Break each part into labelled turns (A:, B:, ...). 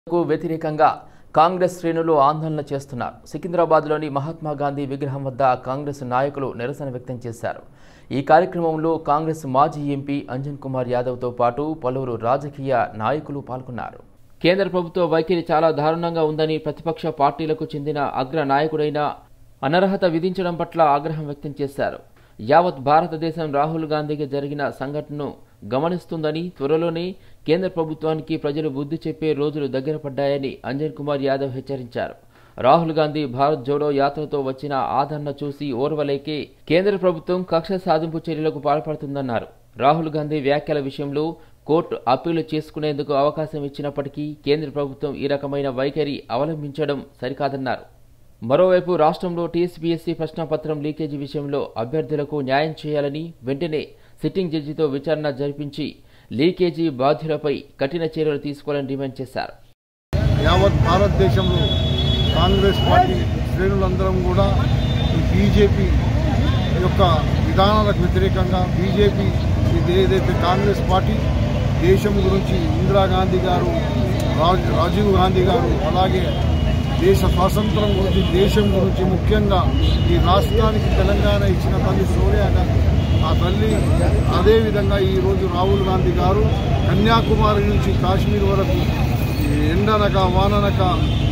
A: కు వ్యతిరేకంగా కాంగ్రెస్ శ్రేణులు ఆందోళన చేస్తున్నారు సికింద్రాబాద్లోని మహాత్మా గాంధీ విగ్రహం వద్ద కాంగ్రెస్ నాయకులు నిరసన వ్యక్తం చేశారు ఈ కార్యక్రమంలో కాంగ్రెస్ మాజీ ఎంపీ అంజన్ కుమార్ యాదవ్తో పాటు పలువురు రాజకీయ నాయకులు పాల్గొన్నారు కేంద్ర ప్రభుత్వ వైఖరి చాలా దారుణంగా ఉందని ప్రతిపక్ష పార్టీలకు చెందిన అగ్ర నాయకుడైన అనర్హత విధించడం పట్ల ఆగ్రహం వ్యక్తం చేశారు యావత్ భారతదేశం రాహుల్ గాంధీకి జరిగిన సంఘటనను గమనిస్తుందని త్వరలోనే కేంద్ర ప్రభుత్వానికి ప్రజలు బుద్ధి చెప్పే రోజులు దగ్గర పడ్డాయని అంజన్ కుమార్ యాదవ్ హెచ్చరించారు రాహుల్ గాంధీ భారత్ జోడో యాత్రతో వచ్చిన ఆదరణ చూసి ఓర్వలేకే కేంద్ర ప్రభుత్వం కక్ష సాధింపు చర్యలకు పాల్పడుతుందన్నారు రాహుల్ గాంధీ వ్యాఖ్యల విషయంలో కోర్టు అప్పీలు చేసుకునేందుకు అవకాశం ఇచ్చినప్పటికీ కేంద్ర ప్రభుత్వం ఈ రకమైన వైఖరి అవలంబించడం సరికాదన్నారు మరోవైపు రాష్ట్రంలో టీఎస్పీఎస్సీ ప్రశ్నపత్రం లీకేజీ విషయంలో అభ్యర్థులకు న్యాయం చేయాలని వెంటనే సిట్టింగ్ జడ్జితో విచారణ జరిపించి లీకేజీ బాధ్యులపై కఠిన చర్యలు తీసుకోవాలని డిమాండ్ చేశారు
B: యావత్ భారతదేశంలో కాంగ్రెస్ పార్టీ శ్రేణులందరం కూడా ఈ బీజేపీ యొక్క విధానాలకు వ్యతిరేకంగా బీజేపీ ఇది ఏదైతే కాంగ్రెస్ పార్టీ దేశం గురించి ఇందిరాగాంధీ గారు రాజ్ రాజీవ్ గాంధీ గారు అలాగే దేశ స్వాతంత్రం గురించి దేశం గురించి ముఖ్యంగా ఈ రాష్ట్రానికి తెలంగాణ ఇచ్చిన తల్లి సోనియా గాంధీ ఆ తల్లి అదేవిధంగా ఈరోజు రాహుల్ గాంధీ గారు కన్యాకుమారి నుంచి కాశ్మీర్ వరకు ఎండనక వాననక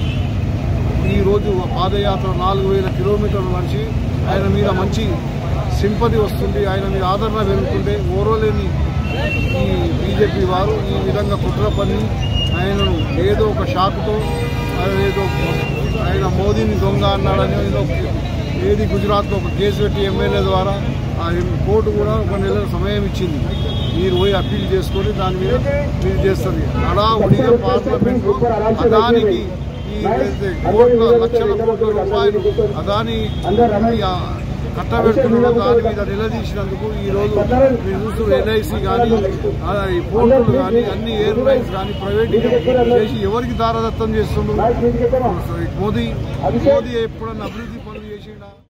B: ఈరోజు పాదయాత్ర నాలుగు వేల కిలోమీటర్లు నడిచి ఆయన మీద మంచి సింపతి వస్తుంది ఆయన మీద ఆదరణ పెరుగుతుంటే ఓరోలేని ఈ బీజేపీ వారు ఈ విధంగా కుట్ర పని ఆయనను ఏదో ఒక షాక్తో ఆయన ఏదో ఆయన మోదీని దొంగ అన్నాడని ఏదో ఏది గుజరాత్లో ఒక కేసు పెట్టి ఎమ్మెల్యే ద్వారా ఆ కోర్టు కూడా ఒక నెల సమయం ఇచ్చింది మీరు పోయి అప్పీల్ చేసుకొని దాని మీద మీరు చేస్తుంది హడావుడిగా పార్లమెంట్ అదానికి ఈ ఏదైతే కోట్ల లక్షల కోట్ల రూపాయలు అదాని ఈ ఆ కట్టబెడుతున్నారో దాని మీద నిలదీసినందుకు ఈ రోజు మీరు చూస్తున్న ఎల్ఐసి కానీ ఈ పోర్టులు కానీ అన్ని ఎయిర్ లైన్స్ కానీ ప్రైవేట్ చేసి ఎవరికి దారదత్తం చేస్తున్నారు మోదీ మోదీ ఎప్పుడన్నా అభివృద్ధి పనులు చేసిండా